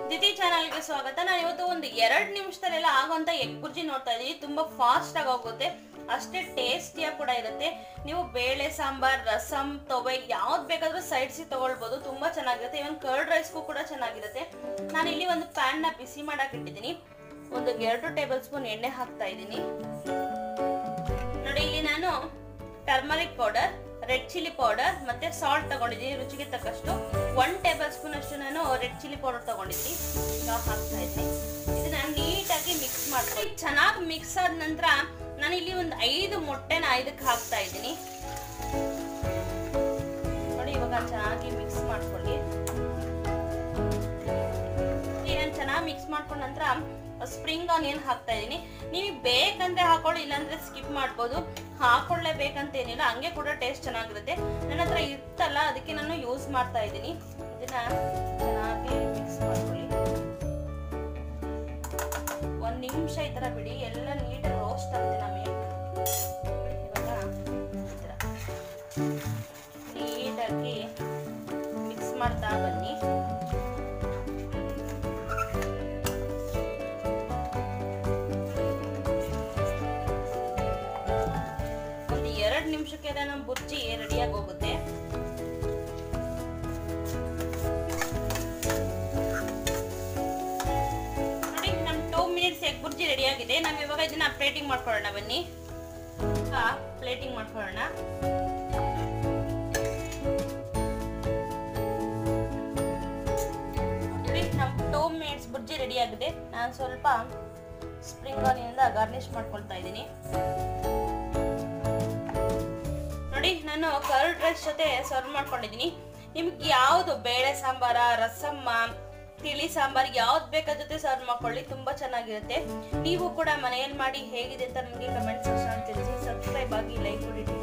ದಿತಿ ಚಾನಲ್ಗೆ ಸ್ವಾಗತ ನಾನು ಇವತ್ತು ಒಂದು ಎರಡು ನಿಮಿಷದಲ್ಲೆಲ್ಲ ಆಗೋಂತ ಎಗ್ ಬುರ್ಜಿ ನೋಡ್ತಾ ಇದ್ದೀನಿ ತುಂಬಾ ಫಾಸ್ಟ್ ಆಗಿ ಹೋಗುತ್ತೆ ಅಷ್ಟೇ ಟೇಸ್ಟಿಯಾಗಿ ಕೂಡ ಇರುತ್ತೆ ನೀವು ಬೇಳೆ ಸಾಂಬಾರ್ ರಸಮ್ ತೊವೆ ಯಾವ್ದು ಬೇಕಾದ್ರೂ ಸೈಡ್ಸಿ ತಗೊಳ್ಬೋದು ತುಂಬಾ ಚೆನ್ನಾಗಿರುತ್ತೆ ಇವನ್ ಕರ್ಡ್ ರೈಸ್ಗೂ ಕೂಡ ಚೆನ್ನಾಗಿರುತ್ತೆ ನಾನು ಇಲ್ಲಿ ಒಂದು ಪ್ಯಾನ್ ನ ಬಿಸಿ ಮಾಡಕ್ ಇಟ್ಟಿದ್ದೀನಿ ಒಂದು ಎರಡು ಟೇಬಲ್ ಸ್ಪೂನ್ ಎಣ್ಣೆ ಹಾಕ್ತಾ ಇದ್ದೀನಿ ನೋಡಿ ಇಲ್ಲಿ ನಾನು turmeric powder red chilli powder ಮತ್ತೆ ಸಾಲ್ಟ್ ತಗೊಂಡಿದ್ದೀನಿ ರುಚಿಗೆ ತಕ್ಕಷ್ಟು ಒನ್ ಟೇಬಲ್ ಸ್ಪೂನ್ ಅಷ್ಟು ನಾನು ರೆಡ್ ಚಿಲ್ಲಿ ಪೌಡರ್ ತಗೊಂಡಿದ್ದೀನಿ ಈಗ ಹಾಕ್ತಾ ಇದ್ದೀನಿ ಇದನ್ನ ನೀಟಾಗಿ ಮಿಕ್ಸ್ ಮಾಡ್ಕೊಳ್ಳಿ ಚೆನ್ನಾಗಿ ಮಿಕ್ಸ್ ಆದ ನಂತರ ನಾನು ಇಲ್ಲಿ ಒಂದು ಐದು ಮೊಟ್ಟೆನ ಇದಕ್ಕೆ ಹಾಕ್ತಾ ಇದ್ದೀನಿ ನೋಡಿ ಇವಾಗ ಚೆನ್ನಾಗಿ ಮಿಕ್ಸ್ ಮಾಡ್ಕೊಳ್ಳಿ ನಾನು ಚೆನ್ನಾಗಿ ಮಿಕ್ಸ್ ಮಾಡ್ಕೊಂಡ ನಂತರ ಸ್ಪ್ರಿಂಗ್ ಆನಿಯನ್ ಹಾಕ್ತಾ ಇದೀನಿ ನೀವು ಬೇಕಂದ್ರೆ ಹಾಕೊಳ್ಳಿ ಇಲ್ಲಾಂದ್ರೆ ಸ್ಕಿಪ್ ಮಾಡ್ಬೋದು ಹಾಕೊಳ್ಳೇಬೇಕಂತ ಏನಿಲ್ಲ ಹಂಗೆ ಕೂಡ ಟೇಸ್ಟ್ ಚೆನ್ನಾಗಿರುತ್ತೆ ನನ್ನ ಹತ್ರ ಇರ್ತಲ್ಲ ಅದಕ್ಕೆ ನಾನು ಯೂಸ್ ಮಾಡ್ತಾ ಇದ್ದೀನಿ ಇದನ್ನ ಚೆನ್ನಾಗಿ ಮಿಕ್ಸ್ ಮಾಡ್ಕೊಳ್ಳಿ ಒಂದ್ ನಿಮಿಷ ಈ ತರ ಬಿಡಿ ಎಲ್ಲ ನೀಟಾಗಿ ರೋಸ್ಟ್ ಆಗುತ್ತೆ ನಮಗೆ ಇವಾಗ ಈ ತರ ನೀಟಾಗಿ ಮಿಕ್ಸ್ ಮಾಡ್ತಾ ಬನ್ನಿ ಒಂದು ಎರಡು ನಿಮಿಷಕ್ಕೆಲ್ಲ ನಮ್ಮ ಬುರ್ಜಿ ರೆಡಿಯಾಗಿ ಹೋಗುತ್ತೆ ನೋಡಿ ನಮ್ಮ two minutes egg bhurji ready ಆಗಿದೆ ನಾವು ಇವಾಗ ಇದನ್ನ ಪ್ಲೇಟಿಂಗ್ ಮಾಡ್ಕೊಳ್ಳೋಣ ಬನ್ನಿ ಪ್ಲೇಟಿಂಗ್ ಮಾಡ್ಕೊಳ್ಳೋಣ ನೋಡಿ ನಮ್ಮ ಟೂ ಮಿನಿಟ್ಸ್ ಬುರ್ಜಿ ರೆಡಿ ಆಗಿದೆ ನಾನು ಸ್ವಲ್ಪ ಸ್ಪ್ರಿಂಗ್ ಆನಿಯಿಂದ ಗಾರ್ನಿಶ್ ಮಾಡ್ಕೊಳ್ತಾ ಇದ್ದೀನಿ ನೋಡಿ ನಾನು ಕರ್ಡ್ ರೈಸ್ ಜೊತೆ ಸರ್ವ್ ಮಾಡ್ಕೊಂಡಿದ್ದೀನಿ ನಿಮ್ಗೆ ಯಾವುದು ಬೇಳೆ ಸಾಂಬಾರ ರಸಮ್ಮ ತಿಳಿ ಸಾಂಬಾರ್ ಯಾವ್ದು ಬೇಕಾದ ಜೊತೆ ಸರ್ವ್ ಮಾಡ್ಕೊಳ್ಳಿ ತುಂಬಾ ಚೆನ್ನಾಗಿರುತ್ತೆ ನೀವು ಕೂಡ ಮನೆಯಲ್ಲಿ ಮಾಡಿ ಹೇಗಿದೆ ಅಂತ ನನಗೆ ಕಮೆಂಟ್ ಸೆಕ್ಷನ್ ತಿಳಿಸಿ ಸಬ್ಸ್ಕ್ರೈಬ್ ಆಗಿ ಲೈಕ್ ಕೊಡಿ